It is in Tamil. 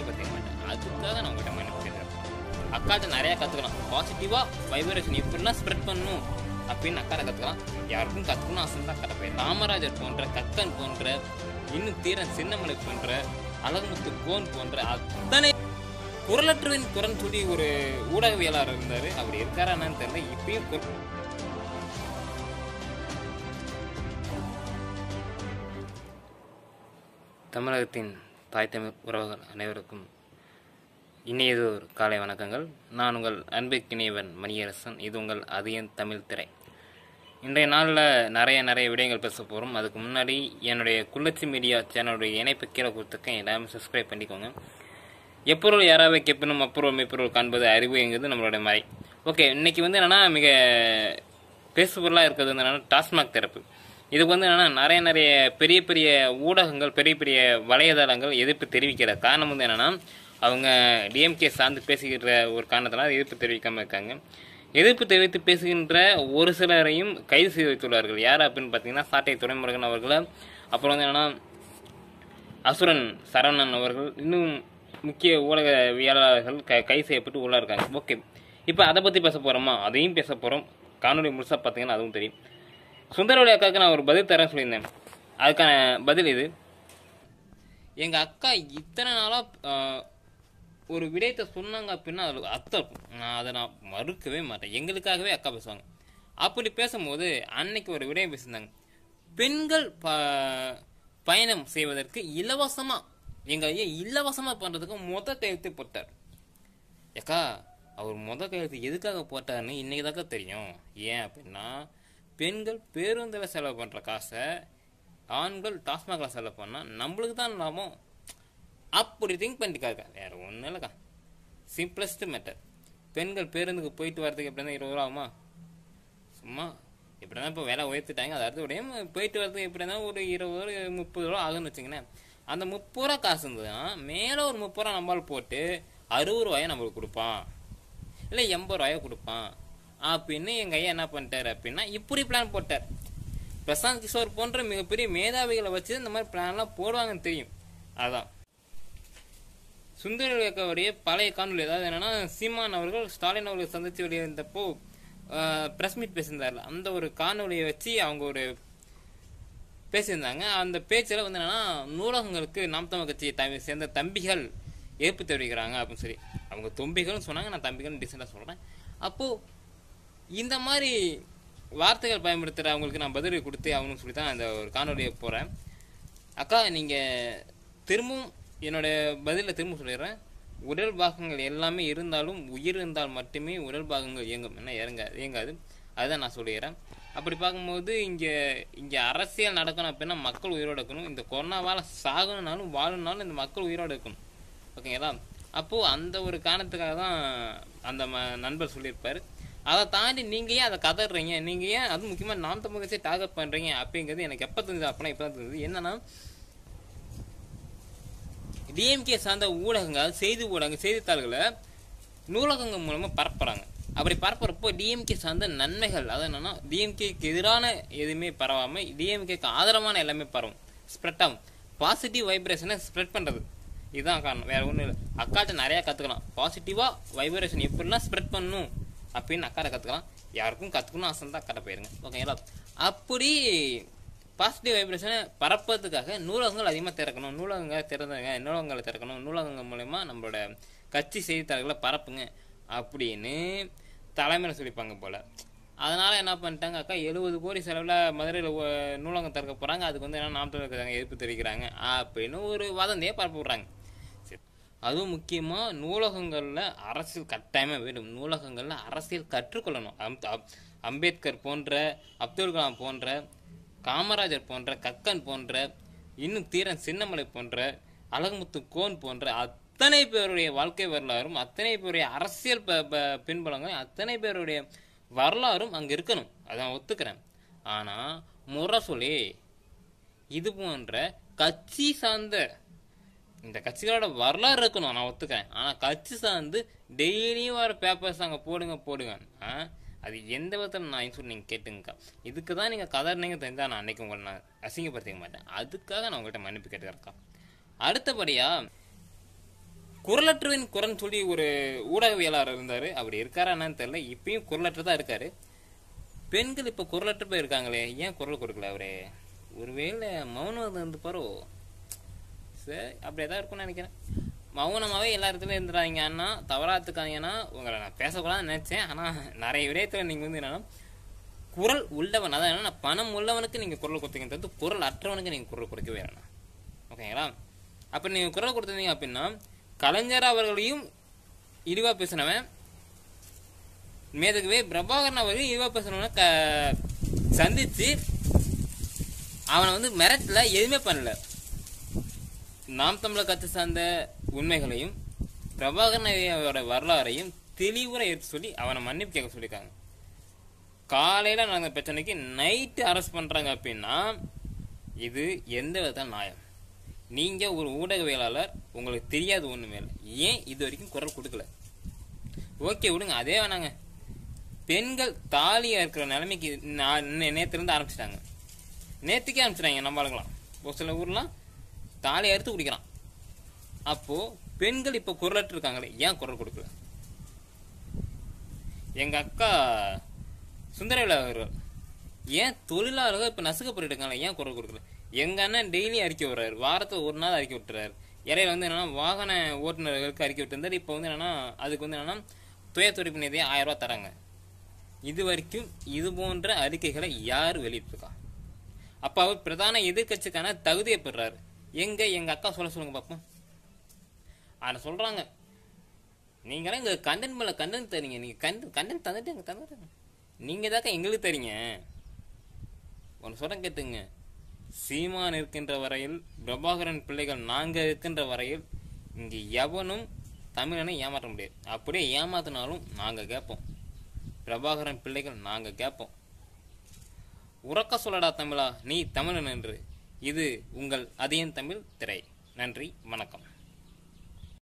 அசிங்கப்படுத்திக்க மாட்டேன் அதுக்காக நான் உங்கள்கிட்ட மன்னிப்பு கேட்குறேன் அக்காட்ட நிறையா கற்றுக்கலாம் பாசிட்டிவாக வைப்ரேஷன் எப்படிலாம் ஸ்ப்ரெட் பண்ணணும் அப்படின்னு அக்காரை கற்றுக்கலாம் யாருக்கும் கற்றுக்கணும் ஆசை தான் அக்கறை போய் காமராஜர் போன்ற கக்கன் போன்ற இன்னும் தீரன் சின்னமலை போன்ற அழகுமுத்து கோன் போன்ற அத்தனை குரலற்றவின் குரல் சொல்லி ஒரு ஊடகவியலாளர் இருந்தார் அப்படி இருக்காரா என்னன்னு தெரியல இப்பயும் குர- தமிழகத்தின் தாய் தமிழ் உறவுகள் அனைவருக்கும் இனியதொரு காலை வணக்கங்கள் நான் உங்கள் அன்புக்கினியவன் மணியரசன் இது உங்கள் அதியன் தமிழ் திரை இன்றைய நாளில் நிறைய நிறைய விடயங்கள் பேச போகிறோம் அதுக்கு முன்னாடி என்னுடைய குள்ளச்சி மீடியா சேனலுடைய இணைப்பு கீழே கொடுத்துருக்கேன் எல்லாமே சப்ஸ்கிரைப் பண்ணிக்கோங்க எப்பொருள் யாராவது கெப்பினும் அப்பொருள் மெய்ப்பொருள் காண்பது அறிவுங்கிறது நம்மளுடைய மறை ஓகே இன்னைக்கு வந்து என்னன்னா மிக பேசுபொருளாக இருக்கிறது வந்து என்னன்னா டாஸ்மாக் திறப்பு இதுக்கு வந்து என்னன்னா நிறைய நிறைய பெரிய பெரிய ஊடகங்கள் பெரிய பெரிய வலைதளங்கள் எதிர்ப்பு தெரிவிக்கிற காரணம் வந்து என்னன்னா அவங்க டிஎம்கே சார்ந்து பேசுகிற ஒரு காரணத்தினால் எதிர்ப்பு தெரிவிக்காமல் இருக்காங்க எதிர்ப்பு தெரிவித்து பேசுகின்ற ஒரு சிலரையும் கைது செய்து வைத்துள்ளார்கள் யார் அப்படின்னு பார்த்தீங்கன்னா சாட்டை துரைமுருகன் அவர்களை அப்புறம் வந்து என்னன்னா அசுரன் சரவணன் அவர்கள் இன்னும் முக்கிய ஊடகவியலாளர்கள் க கை செய்யப்பட்டு உள்ளே இருக்காங்க ஓகே இப்போ அதை பற்றி பேச போகிறோமா அதையும் பேச போகிறோம் காணொலி முழுசாக பார்த்தீங்கன்னா அதுவும் தெரியும் சுந்தரவழி அக்காவுக்கு நான் ஒரு பதில் தரேன் சொல்லியிருந்தேன் அதுக்கான பதில் இது எங்கள் அக்கா இத்தனை நாளாக ஒரு விடயத்தை சொன்னாங்க அப்படின்னா அதில் அர்த்தம் இருக்கும் நான் அதை நான் மறுக்கவே மாட்டேன் எங்களுக்காகவே அக்கா பேசுவாங்க அப்படி பேசும்போது அன்னைக்கு ஒரு விடயம் பேசியிருந்தாங்க பெண்கள் ப பயணம் செய்வதற்கு இலவசமாக எங்கள் ஐயா இலவசமாக பண்ணுறதுக்கு மொத கையெழுத்து போட்டார் ஏக்கா அவர் முத கையெழுத்து எதுக்காக போட்டாருன்னு இன்னைக்கு தாக்கா தெரியும் ஏன் அப்படின்னா பெண்கள் பேருந்தில் செலவு பண்ணுற காசை ஆண்கள் டாஸ்மாகில் செலவு பண்ணால் நம்மளுக்கு தான் லாபம் அப்படி திங்க் பண்ணிட்டுக்காக்கா வேற ஒன்றும் இல்லைக்கா சிம்பிளஸ்ட் மேட்டர் பெண்கள் பேருந்துக்கு போயிட்டு வரதுக்கு எப்படி இருந்தால் இருபது ரூபா ஆகுமா சும்மா எப்படி தான் இப்போ விலை உயர்த்திட்டாங்க அது அடுத்த உடையும் போயிட்டு வரதுக்கு எப்படி இருந்தால் ஒரு இருபது ரூபா முப்பது ரூபா ஆகுன்னு வச்சுங்களேன் அந்த முப்பது ரூபா காசு இருந்ததுன்னா மேலே ஒரு முப்பது ரூபா நம்மளால் போட்டு அறுபது ரூபாயை நம்மளுக்கு கொடுப்பான் இல்லை எண்பது ரூபாயை கொடுப்பான் அப்படின்னு எங்கள் ஐயா என்ன பண்ணிட்டாரு அப்படின்னா இப்படி பிளான் போட்டார் பிரசாந்த் கிஷோர் போன்ற மிகப்பெரிய மேதாவிகளை வச்சு இந்த மாதிரி பிளான்லாம் போடுவாங்கன்னு தெரியும் அதான் சுந்தர இயக்கவுடைய பழைய காணொலி அதாவது என்னன்னா சீமான் அவர்கள் ஸ்டாலின் அவர்கள் சந்திச்சு வெளியிருந்தப்போ ப்ரெஸ் மீட் பேசியிருந்தார்ல அந்த ஒரு காணொலியை வச்சு அவங்க ஒரு பேசியிருந்தாங்க அந்த பேச்சில் வந்து என்னன்னா நூலகங்களுக்கு நாம் தமிழ் கட்சியை த சேர்ந்த தம்பிகள் எதிர்ப்பு தெரிவிக்கிறாங்க அப்படின்னு சொல்லி அவங்க தொம்பிகள்னு சொன்னாங்க நான் தம்பிகள்னு டீசெண்டாக சொல்கிறேன் அப்போது இந்த மாதிரி வார்த்தைகள் பயன்படுத்துகிற அவங்களுக்கு நான் பதில் கொடுத்து ஆகணும்னு சொல்லி தான் அந்த ஒரு காணொலியை போகிறேன் அக்கா நீங்கள் திரும்பவும் என்னோட பதிலை திரும்ப சொல்லிடுறேன் உடல் பாகங்கள் எல்லாமே இருந்தாலும் உயிர் இருந்தால் மட்டுமே உடல் பாகங்கள் இயங்கும் என்ன இறங்க இயங்காது அதுதான் நான் சொல்லிடுறேன் அப்படி பார்க்கும்போது இங்கே இங்கே அரசியல் நடக்கணும் அப்படின்னா மக்கள் உயிரோடு இருக்கணும் இந்த கொரோனாவால் சாகணும்னாலும் வாழணும்னாலும் இந்த மக்கள் உயிரோடு இருக்கணும் ஓகேங்களா அப்போது அந்த ஒரு காரணத்துக்காக தான் அந்த ம நண்பர் சொல்லியிருப்பார் அதை தாண்டி நீங்கள் ஏன் அதை கதறீங்க நீங்கள் ஏன் அதுவும் முக்கியமாக நாம் தமிழ் டார்கெட் பண்ணுறீங்க அப்படிங்கிறது எனக்கு எப்போ தெரிஞ்சது அப்படின்னா இப்போ தான் தெரிஞ்சது என்னன்னா டிஎம்கே சார்ந்த ஊடகங்கள் செய்தி ஊடகங்கள் செய்தித்தாள்களை நூலகங்கள் மூலமாக பரப்புறாங்க அப்படி பரப்புறப்போ டிஎம்கே சார்ந்த நன்மைகள் அது என்னன்னா டிஎம்கேக்கு எதிரான எதுவுமே பரவாமல் டிஎம்கேக்கு ஆதரவான எல்லாமே பரவும் ஸ்ப்ரெட் ஆகும் பாசிட்டிவ் வைப்ரேஷனை ஸ்ப்ரெட் பண்ணுறது இதுதான் காரணம் வேற ஒன்றும் இல்லை அக்காட்ட நிறையா கற்றுக்கலாம் பாசிட்டிவாக வைப்ரேஷன் எப்படிலாம் ஸ்ப்ரெட் பண்ணணும் அப்படின்னு அக்காட்ட கற்றுக்கலாம் யாருக்கும் கற்றுக்கணும் ஆசை தான் அக்காட்ட போயிருங்க ஓகேங்களா அப்படி பாசிட்டிவ் வைப்ரேஷனை பரப்புறதுக்காக நூலகங்கள் அதிகமாக திறக்கணும் நூலகங்களை திறந்துங்க நூலகங்களை திறக்கணும் நூலகங்கள் மூலயமா நம்மளோட கட்சி செய்தித்தாள்களை பரப்புங்க அப்படின்னு தலைமையில் சொல்லிப்பாங்க போல் அதனால் என்ன பண்ணிட்டாங்க அக்கா எழுபது கோடி செலவில் மதுரையில் நூலகம் திறக்க போகிறாங்க அதுக்கு வந்து என்ன நாம் இருக்கிறாங்க எதிர்ப்பு தெரிவிக்கிறாங்க அப்படின்னு ஒரு வதந்தியை பரப்பி விட்றாங்க சரி அதுவும் முக்கியமாக நூலகங்களில் அரசியல் கட்டாயமாக வேண்டும் நூலகங்களில் அரசியல் கற்றுக்கொள்ளணும் அம்- அம்- அம்பேத்கர் போன்ற அப்துல் கலாம் போன்ற காமராஜர் போன்ற கக்கன் போன்ற இன்னும் தீரன் சின்னமலை போன்ற அழகுமுத்து கோன் போன்ற அத்தனை பேருடைய வாழ்க்கை வரலாறும் அத்தனை பேருடைய அரசியல் ப- ப- பின்புலங்களும் அத்தனை பேருடைய வரலாறும் அங்கே இருக்கணும் அதை நான் ஒத்துக்கிறேன் ஆனால் முரசொலி இது போன்ற கட்சி சார்ந்த இந்த கட்சிகளோட வரலாறு இருக்கணும் நான் ஒத்துக்கிறேன் ஆனால் கட்சி சார்ந்து டெய்லியும் வர பேப்பர்ஸ் அங்கே போடுங்க போடுங்க ஆ அது எந்த விதத்தில் நான் சொல்லி நீங்கள் கேட்டுங்கக்கா இதுக்கு தான் நீங்கள் கதறினீங்க தெரிஞ்சால் நான் அன்னைக்கு உங்களை நான் அசிங்கப்படுத்திக்க மாட்டேன் அதுக்காக நான் உங்கள்கிட்ட மன்னிப்பு கேட்டுக்கிறேன்க்கா அடுத்தபடியாக குரலற்றவின் குரல் சொல்லி ஒரு ஊடகவியலாளர் இருந்தார் அப்படி இருக்காரா என்னன்னு தெரியல இப்பயும் குரலற்று தான் இருக்காரு பெண்கள் இப்போ குரலற்று போய் இருக்காங்களே ஏன் குரல் கொடுக்கல அவரே ஒருவேளை மௌனம் இருந்து பாரோ சரி அப்படியே தான் இருக்கும்னு நினைக்கிறேன் மௌனமாகவே எல்லா இடத்துலையும் இருந்துடாதீங்க அண்ணா தவறாத்துக்காதீங்கன்னா உங்களை நான் பேசக்கூடாதுன்னு நினச்சேன் ஆனால் நிறைய விடயத்தில் நீங்கள் வந்து என்னன்னா குரல் உள்ளவன் அதான் என்னன்னா பணம் உள்ளவனுக்கு நீங்கள் குரல் கொடுத்தீங்க தவிர்த்து குரல் அற்றவனுக்கு நீங்கள் குரல் கொடுக்கவே வேணாம் ஓகேங்களா அப்போ நீங்கள் குரல் கொடுத்துருந்தீங்க அப்படின்னா கலைஞர் அவர்களையும் இழிவாக பேசினவன் மேதுக்குவே பிரபாகரன் அவர்களையும் இழிவாக பேசினவனை க சந்தித்து அவனை வந்து மிரட்டல எதுவுமே பண்ணல நாம் தமிழர் கட்சி சார்ந்த உண்மைகளையும் பிரபாகரன் அவரோட வரலாறையும் தெளிவுரை எடுத்து சொல்லி அவனை மன்னிப்பு கேட்க சொல்லியிருக்காங்க காலையில் நடந்த பிரச்சனைக்கு நைட்டு அரெஸ்ட் பண்ணுறாங்க அப்படின்னா இது எந்த விதத்தில் நியாயம் நீங்கள் ஒரு ஊடகவியலாளர் உங்களுக்கு தெரியாது ஒன்றுமே இல்லை ஏன் இது வரைக்கும் குரல் கொடுக்கல ஓகே விடுங்க அதே வேணாங்க பெண்கள் தாலியாக இருக்கிற நிலைமைக்கு நான் நேற்றுலேருந்து ஆரம்பிச்சிட்டாங்க நேற்றுக்கே ஆரம்பிச்சிட்டாங்க நம்ம ஆளுங்களாம் ஒரு சில ஊர்லாம் தாலியை அறுத்து குடிக்கிறான் அப்போது பெண்கள் இப்போ குரலற்று இருக்காங்களே ஏன் குரல் கொடுக்கல எங்கள் அக்கா சுந்தரவேலா அவர்கள் ஏன் தொழிலாளர்கள் இப்போ நசுக்கப்பட்டு இருக்காங்களே ஏன் குரல் கொடுக்கல எங்கள் அண்ணன் டெய்லி அறிக்கை விடுறாரு வாரத்தில் ஒரு நாள் அறிக்கை விட்டுறாரு இடையில வந்து என்னன்னா வாகன ஓட்டுநர்களுக்கு அறிக்கை விட்டுருந்தாரு இப்போ வந்து என்னன்னா அதுக்கு வந்து என்னன்னா துயத்துறைப்பு நிதியை ஆயிரம் ரூபா தராங்க இது வரைக்கும் இது போன்ற அறிக்கைகளை யார் வெளியிட்டிருக்கா அப்போ அவர் பிரதான எதிர்க்கட்சிக்கான தகுதியை பெறாரு எங்க எங்க அக்கா சொல்ல சொல்லுங்க பார்ப்போம் அதை சொல்றாங்க நீங்களாம் எங்க கண்டென்ட் மேல கண்டென்ட் தரீங்க நீங்க கண்ட் கண்டென்ட் தந்துட்டு எங்க தந்துட்டு நீங்க தாக்க எங்களுக்கு தரீங்க ஒன்று சொல்ல கேட்டுங்க சீமான் இருக்கின்ற வரையில் பிரபாகரன் பிள்ளைகள் நாங்க இருக்கின்ற வரையில் இங்க எவனும் தமிழனை ஏமாற்ற முடியாது அப்படியே ஏமாத்தினாலும் நாங்க கேட்போம் பிரபாகரன் பிள்ளைகள் நாங்க கேட்போம் உறக்க சொல்லடா தமிழா நீ தமிழன் என்று இது உங்கள் அதியன் தமிழ் திரை நன்றி வணக்கம்